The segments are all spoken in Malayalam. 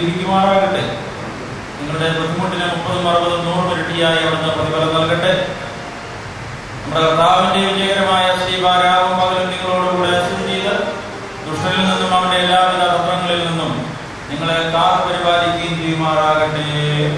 സ്വീകരിക്കുമാറാകട്ടെ നിങ്ങളുടെ ബുദ്ധിമുട്ടിന് മുപ്പതും അറുപതും നൂറും ഇരട്ടിയായി അവിടുന്ന് പ്രതിഫലം നൽകട്ടെ നമ്മുടെ കർത്താവിന്റെ വിജയകരമായ ശ്രീപാരാവും പകലും നിങ്ങളോടുകൂടെ സ്ഥിതി ചെയ്ത് ദുഷ്ടനിൽ നിന്നും അവന്റെ എല്ലാവിധ തന്ത്രങ്ങളിൽ നിന്നും നിങ്ങളെ കാർ പരിപാലിക്കുകയും ചെയ്യുമാറാകട്ടെ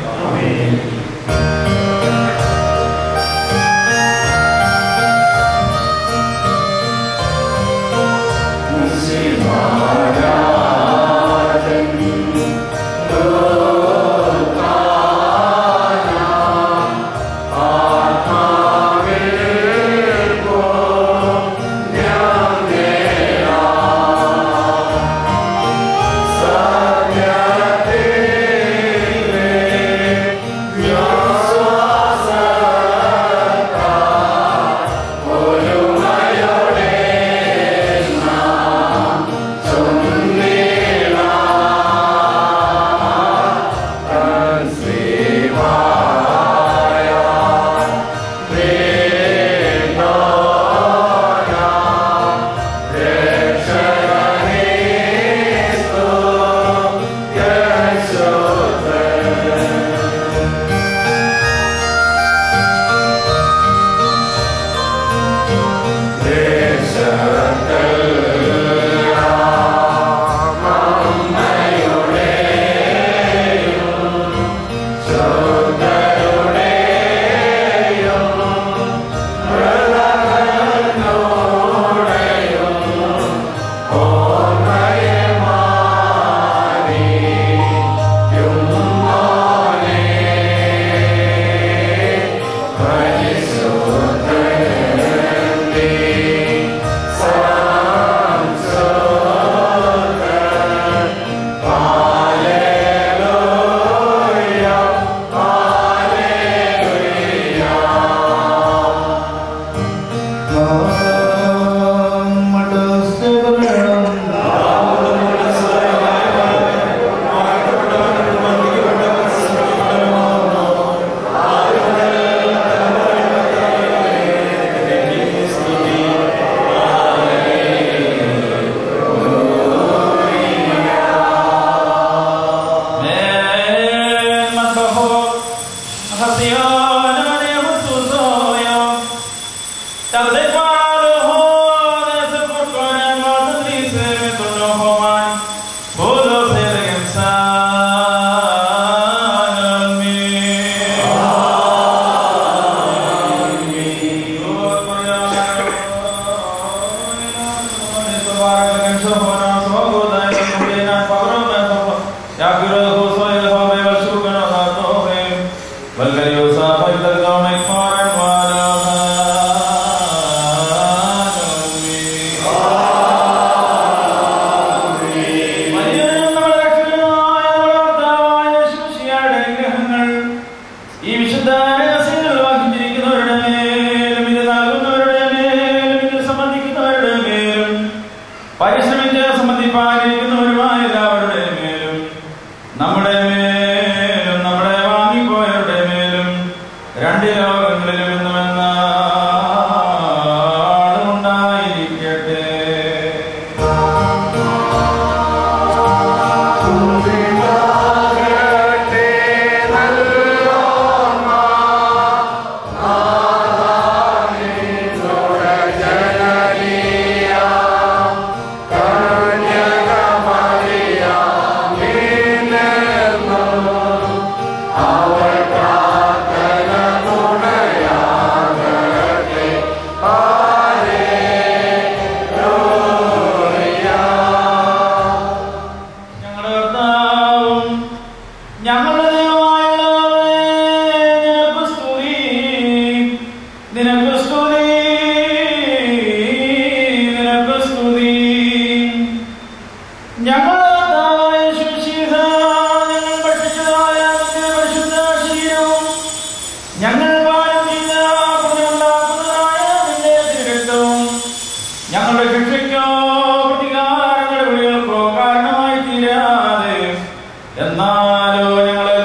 ഈ വിശുദ്ധ രഹസ്യങ്ങൾ വാങ്ങിച്ചിരിക്കുന്നവരുടെ മേലും ഇത് നൽകുന്നവരുടെ മേലും ഇത് സംബന്ധിക്കുന്നവരുടെ മേലും പരിശ്രമിച്ച് സംബന്ധിപ്പാനിരിക്കുന്നവരുമായ എല്ലാവരുടെ മേലും നമ്മുടെ മേലും നമ്മുടെ വാങ്ങിപ്പോയവരുടെ മേലും രണ്ട് ലോകങ്ങളിലും എന്നും എന്നാളും ഉണ്ടായിരിക്കട്ടെ ഞങ്ങളുടെ കർത്താവും ഞങ്ങളുടെ ദൈവമായുള്ളവേ, നിനക്ക് സ്തുതി, നിനക്ക് സ്തുതി, നിനക്ക് സ്തുതി. ഞങ്ങളുടെ കർത്താവായ യേശുമിശിഹ, ഞങ്ങൾ ഭക്ഷിച്ചതായ നിന്റെ പരിശുദ്ധ ശരീരവും ഞങ്ങൾ പാനം ചെയ്ത പുനരുണ്ടാക്കുന്നതായ നിന്റെ തിരുരക്തവും ഞങ്ങളുടെ ശിക്ഷയ്ക്കോ പ്രതികാരങ്ങളുടെ വിളികൾക്കോ കാരണമായി തീരാതെ എന്നാലോ ഞങ്ങളെ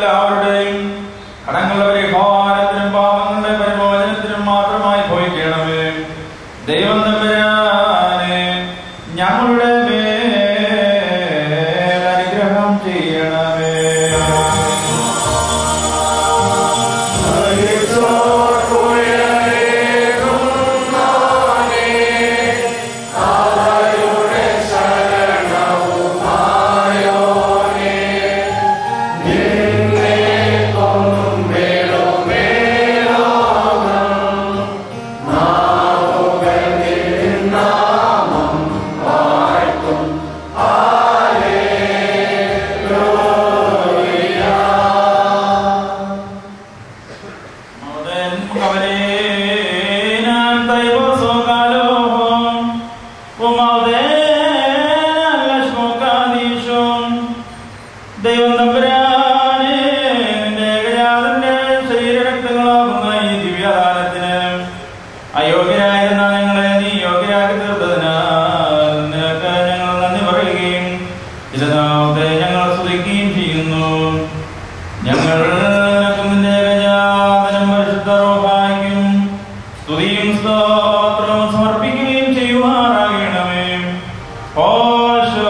ഞങ്ങൾ നിന്റെ ഗജാതനം പരിശുദ്ധ റൂഹായിക്കും സ്തുതിയും സ്തോത്രവും സമർപ്പിക്കുകയും ചെയ്യുമാറാകണമേ ഓശോ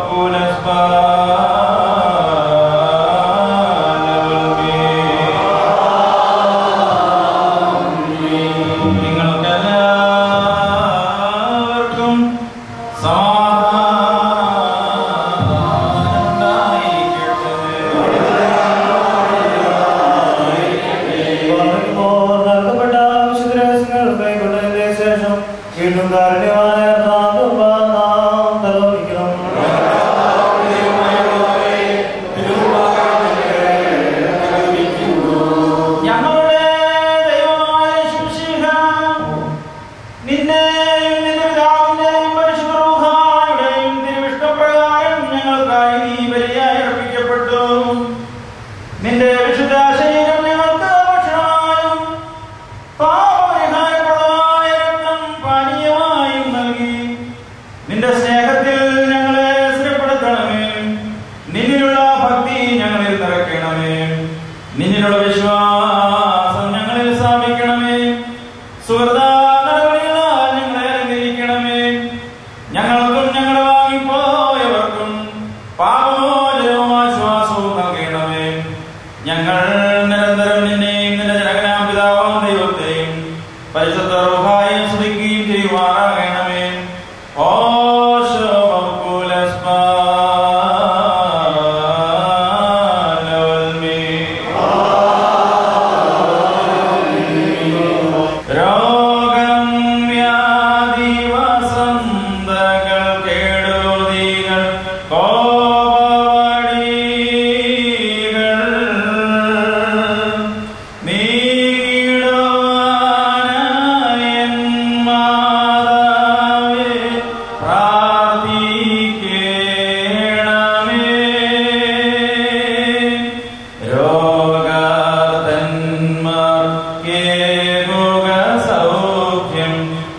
നിങ്ങൾക്കെല്ലാവർക്കും നൽകപ്പെട്ട വിശുദ്ധ രഹസ്യങ്ങൾ കൈക്കൊണ്ടതിന്റെ ശേഷം വീണ്ടും കാരുണ്യവാനായ നാം നാം തലോലിക്കണം ഞങ്ങളുടെ ദൈവമായ ശുശ്രീഹ നിന്നെയും നിന്റെ പിതാവിന്റെയും പരിശുദ്ധ റൂഹായുടെയും തിരുവിഷ്ടപ്രകാരം ഞങ്ങൾക്കായി നീ ബലിയായി അർപ്പിക്കപ്പെട്ടു നിന്റെ വിശുദ്ധ ശരീരം ഞങ്ങൾക്ക് ഭക്ഷണമായും പാപപരിഹാരപ്രദമായ രക്തം പാനീയമായും നൽകി നിന്റെ സ്നേഹത്തിൽ ഞങ്ങളെ സ്ഥിരപ്പെടുത്തണമേ നിന്നിലുള്ള ഭക്തി ഞങ്ങളിൽ നിറയ്ക്കണമേ നിന്നിലുള്ള വിശ്വാസം ഞങ്ങളിൽ സ്ഥാപിക്കണമേ സുഹൃത നടപടികളാൽ ഞങ്ങളെ അലങ്കരിക്കണമേ ഞങ്ങൾക്കും ഞങ്ങളുടെ വാങ്ങിപ്പോയവർക്കും പാപമോചനവും ആശ്വാസവും നൽകണമേ ഞങ്ങൾ നിരന്തരം നിന്നെയും നിന്റെ ജനകനാം പിതാവാം ദൈവത്തെയും പരിശുദ്ധ റൂഹായും സ്തുതിക്കുകയും ചെയ്യുമാറാകണമേ ഓശോ രോഗം വ്യാധി വസന്തകൾ കേടുതികൾ കോപവടികൾ നീടുവാനായൻ മാതാവേ പ്രാർത്ഥിക്കണമേ രോഗതന്മാർക്കേകുക സൗഖ്യം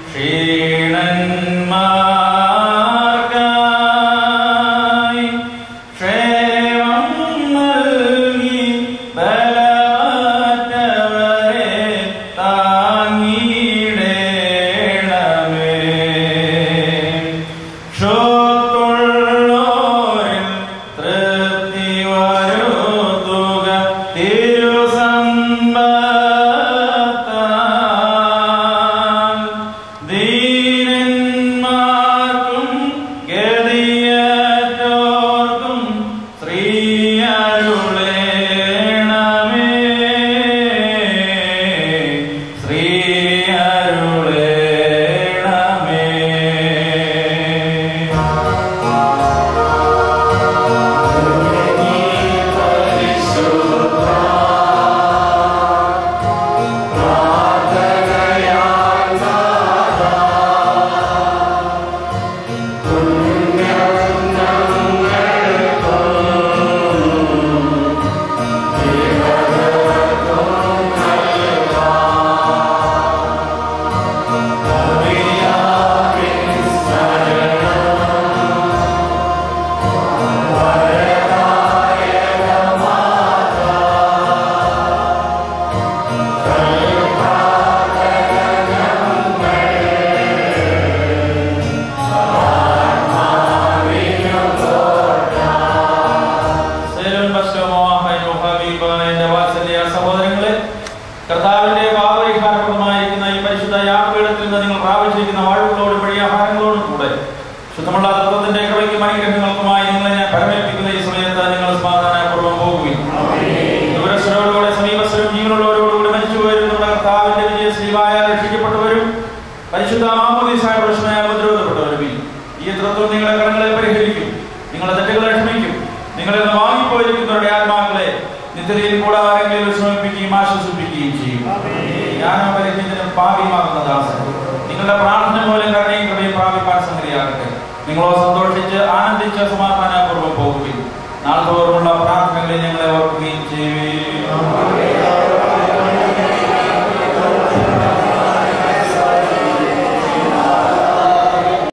ക്ഷീണന്മാർക്കായി ക്ഷേമം നൽകി ബലവറ്റവരെ താങ്ങിടേണമേ ക്ഷോത്തുള്ളോരിൽ തൃപ്തി വരുത്തുക തിരുസമ്പത്താൽ ദീനന്മാർക്കും ഗതിയറ്റോർക്കും ശ്രീയരുളേണമേ ശ്രീയരുളേണമേ സേലം എന്റെ വാത്സല്യ സഹോദരങ്ങളെ കർത്താവിന്റെ പാപപരിഹാരപ്രദമായിരിക്കുന്ന ഈ പരിശുദ്ധ യാഗപീഠത്തിൽ നിന്ന് നിങ്ങൾ പ്രാപിച്ചിരിക്കുന്ന വാഴുകളോടും വഴി ആഹാരങ്ങളോടും കൂടെ ശുദ്ധമുള്ള തത്വത്തിന്റെ കൃപയ്ക്കും അനുഗ്രഹങ്ങൾക്കുമായി നിങ്ങളെ ഞാൻ പരമേൽപ്പിക്കുന്ന ഈ സമയത്ത് നിങ്ങൾ സമാധാനപൂർവ്വം പോകുകയും ദൂരസ്ഥരോടുകൂടെ സമീപസ്ഥരും ജീവനുള്ളവരോടുകൂടി മരിച്ചുപോയവരും നമ്മുടെ കർത്താവിന്റെ വിജയ ശ്രീമായ രക്ഷിക്കപ്പെട്ടവരും പരിശുദ്ധ മാമോദീസായ പ്രശ്നമായ ഉപദ്രവപ്പെട്ടവരും ഈ തത്വം നിങ്ങളുടെ കടങ്ങളെ പരിഹരിക്കും നിങ്ങളുടെ തെറ്റുകളെ ക്ഷമിക്കും നിങ്ങളിൽ നിന്ന് വാങ്ങിപ്പോയിരിക്കുന്നവരുടെ ആത്മാക്കളെ നിത്യതയിൽ കൂടാരെങ്കിലും വിശ്രമിപ്പിക്കുകയും ആശ്വസിപ്പിക്കുകയും ചെയ്യും ജ്ഞാനം പരിഹരിച്ചതിനും പാപിയുമാകുന്ന ദാസൻ നിങ്ങളുടെ പ്രാർത്ഥന മൂലം കരുണയും കൃപയും പ്രാപിപ്പാൻ സംഗതിയാകട്ടെ നിങ്ങളോ സന്തോഷിച്ച് ആനന്ദിച്ച് സമാധാനപൂർവ്വം പോകുകയും നാൾ തോറുമുള്ള പ്രാർത്ഥനകളെ ഞങ്ങളെ ഓർക്കുകയും ചെയ്യുകയും